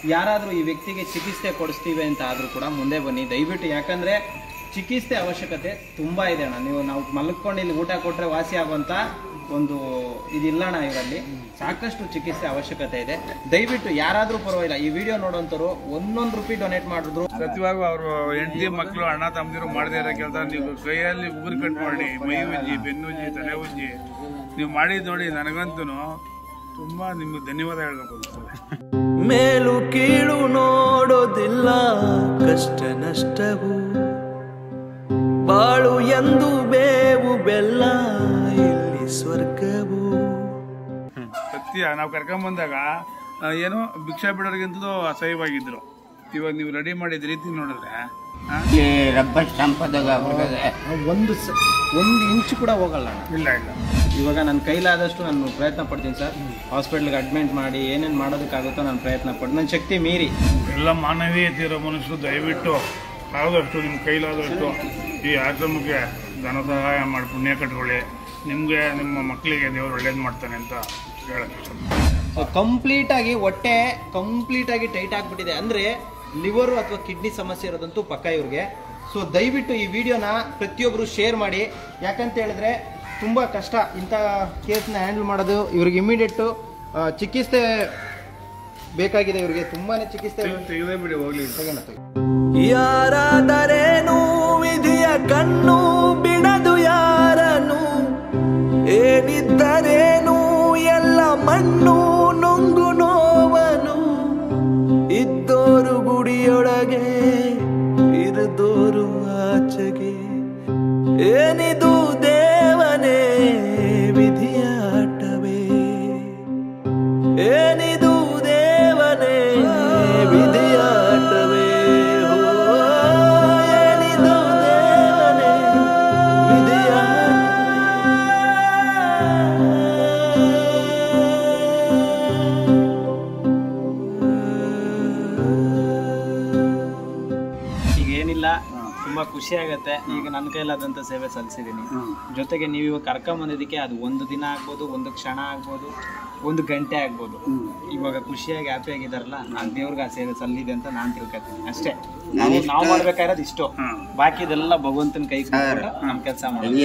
ಯಾರಾದರೂ ಈ ವ್ಯಕ್ತಿಗೆ ಚಿಕಿತ್ಸೆ ಕೊಡಿಸ್ತೀವಿ ಅಂತ ಆದರೂ ಕೂಡ ಮುಂದೆ ಬನ್ನಿ ದಯವಿಟ್ಟು ಯಾಕಂದ್ರೆ ಚಿಕಿತ್ಸೆ ಅವಶ್ಯಕತೆ ತುಂಬಾ ಇದೆ ಅಣ್ಣ ನೀವು ನಾವು ಮಲ್ಕೊಂಡು ಇಲ್ಲಿ ಊಟ ಕೊಟ್ರೆ ವಾಸಿ ಆಗುವಂತ ಒಂದು ಇದಿಲ್ಲ ಅಣ್ಣ ಇವರಲ್ಲಿ ಸಾಕಷ್ಟು ಚಿಕಿತ್ಸೆ ಅವಶ್ಯಕತೆ ಇದೆ ದಯವಿಟ್ಟು ಯಾರಾದರೂ ಪರವಾಗಿಲ್ಲ ಈ ವಿಡಿಯೋ ನೋಡೋಂಥವ್ರು ಒಂದೊಂದು ರೂಪಾಯಿ ಡೊನೇಟ್ ಮಾಡಿದ್ರು ಸತ್ಯವಾಗೂ ಅವರು ಹೆಂಡತಿ ಮಕ್ಕಳು ಅಣ್ಣ ತಮ್ಮದಿರು ಮಾಡದೇ ಇರೋ ಕೆಲಸ ನೀವು ಕೈಯಲ್ಲಿ ಉಗುರು ಕಟ್ ಮಾಡಿ ಮೈ ಉಜ್ಜಿ ಬೆನ್ನು ಉಜ್ಜಿ ತಲೆ ಉಜ್ಜಿ ನೀವು ಮಾಡಿದ್ ನೋಡಿ ನನಗಂತೂ ತುಂಬಾ ನಿಮ್ಗೆ ಧನ್ಯವಾದ ಹೇಳ್ಬೇಕು ಅನ್ಸ್ತದೆ ಮೇಲು ಕೀಳು ನೋಡೋದಿಲ್ಲ ಕಷ್ಟ ನಷ್ಟವು ಬಾಳು ಎಂದು ಬೇವು ಬೆಲ್ಲ ಇಲ್ಲಿ ಸ್ವರ್ಗವು ಸತ್ಯ ನಾವು ಕರ್ಕೊಂಬಂದಾಗ ಆ, ಏನೋ ಭಿಕ್ಷಾ ಬಿಡೋರಿಗಿಂತಲೂ ಅಸಹ್ಯವಾಗಿದ್ರು ಇವಾಗ ನೀವು ರೆಡಿ ಮಾಡಿದ ರೀತಿ ನೋಡಿದ್ರೆ ಆ, ಈ ರಬ್ಬರ್ ಸ್ಟಾಂಪದಾಗ ಆಗ್ಬಿಡ್ತದೆ ಒಂದು ಸ ಒಂದು ಇಂಚು ಕೂಡ ಹೋಗಲ್ಲ ಅಣ್ಣ ಇಲ್ಲ ಇಲ್ಲ ಇವಾಗ ನನ್ನ ಕೈಲಾದಷ್ಟು ನಾನು ಪ್ರಯತ್ನ ಪಡ್ತೀನಿ ಸರ್ ಹಾಸ್ಪಿಟ್ಲಿಗೆ ಅಡ್ಮಿಟ್ ಮಾಡಿ ಏನೇನು ಮಾಡೋದಕ್ಕಾಗುತ್ತೋ ನಾನು ಪ್ರಯತ್ನ ಪಡ್ತೀನಿ ನನ್ನ ಶಕ್ತಿ ಮೀರಿ ಎಲ್ಲ ಮಾನವೀಯತೆ ಇರೋ ಮನುಷ್ಯರು ದಯವಿಟ್ಟು ಆದಷ್ಟು ನಿಮ್ಮ ಕೈಲಾದಷ್ಟು ಈ ಆಶ್ರಮಕ್ಕೆ ಧನ ಸಹಾಯ ಮಾಡಿ ಪುಣ್ಯ ಕಟ್ಕೊಳ್ಳಿ ನಿಮಗೆ ನಿಮ್ಮ ಮಕ್ಕಳಿಗೆ ದೇವರು ಒಳ್ಳೇದು ಮಾಡ್ತಾನೆ ಅಂತ ಹೇಳಕ್ಕೆ ಇಷ್ಟಪಡ್ತೀನಿ ಸೊ ಕಂಪ್ಲೀಟಾಗಿ ಹೊಟ್ಟೆ ಕಂಪ್ಲೀಟಾಗಿ ಟೈಟ್ ಆಗಿಬಿಟ್ಟಿದೆ ಅಂದರೆ ಲಿವರು ಅಥವಾ ಕಿಡ್ನಿ ಸಮಸ್ಯೆ ಇರೋದಂತೂ ಪಕ್ಕ ಇವ್ರಿಗೆ ಸೊ ದಯವಿಟ್ಟು ಈ ವಿಡಿಯೋನ ಪ್ರತಿಯೊಬ್ಬರು ಶೇರ್ ಮಾಡಿ ಯಾಕಂತ ಹೇಳಿದ್ರೆ ತುಂಬ ಕಷ್ಟ ಇಂಥ ಕೇಸ್ನ ಹ್ಯಾಂಡಲ್ ಮಾಡೋದು ಇವ್ರಿಗೆ ಇಮಿಡಿಯೇಟು ಚಿಕಿತ್ಸೆ ಬೇಕಾಗಿದೆ ಇವ್ರಿಗೆ ತುಂಬಾ ಚಿಕಿತ್ಸೆ ತೆಗೆದೇ ಬಿಡಿ ಹೋಗ್ಲಿ ತಗೊಂಡ ತೆಗಿ. ಯಾರಾದರೇನು ವಿಧಿಯ ಕಣ್ಣು ಬಿಡದು ಯಾರನು ಏನಿದ್ದರೇನು ಎಲ್ಲ ಮಣ್ಣು ನುಂಗು ನೋವನು ಇದ್ದೋರು ಗುಡಿಯೊಳಗೆ ಇರದೋರು ಆಚೆಗೆ ಏನಿದು ದೇವನೇ ವಿಧಿಯ ಆಟವೇ ಏನಿದು ದೇವನೇ ವಿಧಿಯ ಆಟವೇ ಓ, ಏನಿದು ದೇವನೇ ವಿಧಿಯ ಈಗ ಏನಿಲ್ಲ ತುಂಬಾ ಖುಷಿ ಆಗತ್ತೆ ಈಗ ನನ್ನ ಕೈಲಾದಂತ ಸೇವೆ ಸಲ್ಲಿಸಿದ್ದೀನಿ ಜೊತೆಗೆ ನೀವು ಇವಾಗ ಕರ್ಕೊಂಬಂದಿದ್ದಕ್ಕೆ ಅದು ಒಂದು ದಿನ ಆಗ್ಬೋದು ಒಂದು ಕ್ಷಣ ಆಗ್ಬೋದು ಒಂದು ಗಂಟೆ ಆಗ್ಬೋದು ಇವಾಗ ಖುಷಿಯಾಗಿ ಹ್ಯಾಪಿ ಆಗಿದಾರಲ್ಲ ನಾನು ದೇವ್ರಿಗೆ ಆ ಸೇವೆ ಸಲ್ಲಿದೆ ಅಂತ ನಾನು ತಿಳ್ಕೊತೀನಿ ಅಷ್ಟೇ ನಾವು ನಾವು ಮಾಡ್ಬೇಕಾಗಿರೋದು ಇಷ್ಟು ಬಾಕಿದೆಲ್ಲ ಭಗವಂತನ ಕೈ ನಮ್ಮ ಕೆಲಸ ಮಾಡೋದು